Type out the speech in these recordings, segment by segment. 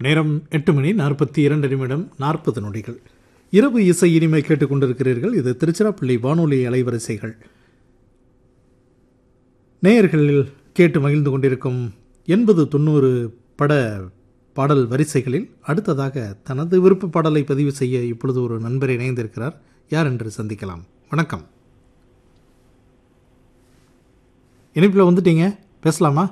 நேரம் எட்டு மணி நாற்பத்தி இரண்டு நிமிடம் நாற்பது நொடிகள் இரவு இசை இனிமை கேட்டுக்கொண்டிருக்கிறீர்கள் இது திருச்சிராப்பள்ளி வானொலி அலைவரிசைகள் நேயர்களில் கேட்டு மகிழ்ந்து கொண்டிருக்கும் எண்பது தொண்ணூறு பட பாடல் வரிசைகளில் அடுத்ததாக தனது விருப்ப பாடலை பதிவு செய்ய இப்பொழுது ஒரு நண்பர் இணைந்திருக்கிறார் யார் என்று சந்திக்கலாம் வணக்கம் இணைப்பில் வந்துட்டீங்க பேசலாமா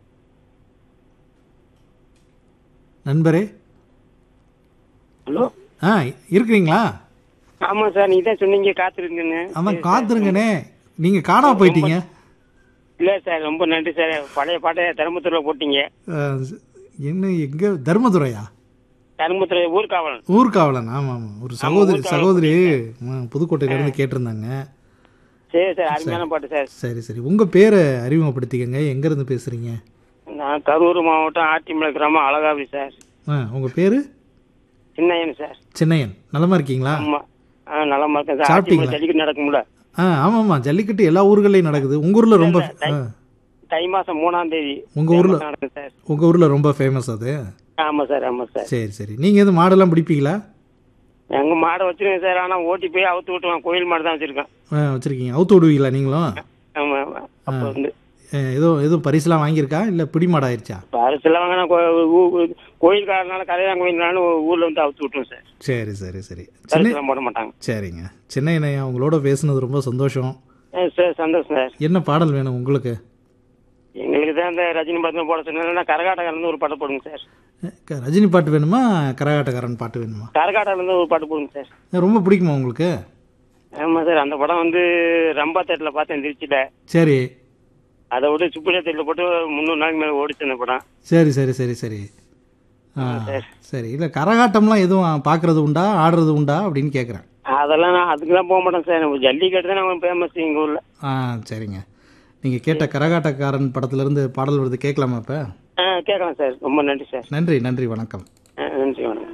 நண்பரே ஹலோ ஆ இருக்கிறீங்களா ஆமா சார் நீங்க தான் சொன்னீங்க காத்திருங்கன்னு அதான் காத்துருங்கண்ணே நீங்கள் காணாம போயிட்டீங்க இல்ல சார் ரொம்ப நன்றி சார் பழைய பாட்டை தருமபுரத்துல போட்டீங்க ஆ, என்ன எங்கே தர்மதுரையா தருமபுர ஊர்காவலன் ஊர்காவலன் ஆமாம் ஆமாம் ஒரு சகோதரி சகோதரி ஆ, புதுக்கோட்டையிலேருந்து கேட்டிருந்தாங்க சரி சார் அருமையான பாட்டு சார் சரி சரி உங்கள் பேரை அறிமுகப்படுத்திக்கங்க எங்கேருந்து பேசுகிறீங்க நான் கரூர் மாவட்டம் ஆட்டிமலை கிராமம் அழகாவி சார் ஆ உங்கள் பேர் சின்னையன் சார் சின்னையன் நலமா இருக்கீங்களா ஆமா ஆ நலமா இருக்கேன் சார் சாப்பிட்டீங்களா? ஆட்டிமலை ஜல்லிக்கட்டு நடக்கும்ல ஆ ஆமாம் ஆமாம் ஜல்லிக்கட்டு எல்லா ஊர்களையும் நடக்குது உங்கள் ஊரில் ரொம்ப ஆ தை மாசம் மூணாம் தேதி உங்க ஊர்ல? நடக்கும் சார் உங்கள் ஊரில் ரொம்ப ஃபேமஸ் அது ஆமா சார் ஆமா சார் சரி சரி நீங்கள் எதுவும் மாடெல்லாம் பிடிப்பீங்களா எங்க மாடை வச்சிருக்கேன் சார் ஆனா ஓட்டி போய் அவுத்து விட்டுவான் கோயில் மாடு தான் வச்சிருக்கேன் ஆ வச்சுருக்கீங்க அவுத்து விடுவீங்களா நீங்களும் ஆமா ஆமா அப்ப வந்து ஆ, எதுவும் எதுவும் பரிசுலாம் வாங்கியிருக்கா இல்லை பிடிமாடு ஆயிடுச்சா பரிசுலாம் வாங்கினா கோயில்காரனால கல்யாணம் கோயில்னாலும் ஊர்ல வந்து அவுத்து விட்டுரும் சார் சரி சரி சரி சின்ன பரிசுலாம் போட மாட்டாங்க சரிங்க சின்ன இணையா உங்களோட பேசுனது ரொம்ப சந்தோஷம் ஆ, சார் சந்தோஷம் சார் என்ன பாடல் வேணும் உங்களுக்கு எங்களுக்கு தான் இந்த ரஜினி படத்தில் போட சொன்னா கரகாட்டக்காரன் ஒரு பாட்டு போடுங்க சார் அஹ், க- ரஜினி பாட்டு வேணுமா கரகாட்டக்காரன் பாட்டு வேணுமா கரகாட்டிலேருந்து ஒரு பாட்டு போடுங்க சார் அஹ், ரொம்ப பிடிக்குமா உங்களுக்கு ஆமாம் சார் அந்த படம் வந்து ரம்பா தேட்டரில் பார்த்தேன் திருச்சியில் சரி அதை விட சுப்பிரியா தேட்டரில் போட்டு முந்நூறு நாளைக்கு மேலே ஓடிச்சு அந்த படம் சரி சரி சரி சரி ஆ சார். சரி இல்லை கரகாட்டம்லாம் எதுவும் பார்க்குறது உண்டா ஆடுறது உண்டா அப்படின்னு கேட்குறேன் அதெல்லாம் நான் அதுக்கெல்லாம் போக மாட்டேன் சார் நம்ம ஜல்லிக்கட்டு தான் நம்ம ஃபேமஸ் எங்கள் ஊரில் ஆ சரிங்க நீங்கள் கேட்ட கரகாட்டக்காரன் படத்துலேருந்து பாடல் வருது கேட்கலாமா இப்போ ஆ கேட்கலாம் சார் ரொம்ப நன்றி சார் நன்றி நன்றி வணக்கம் ஆ நன்றி வணக்கம்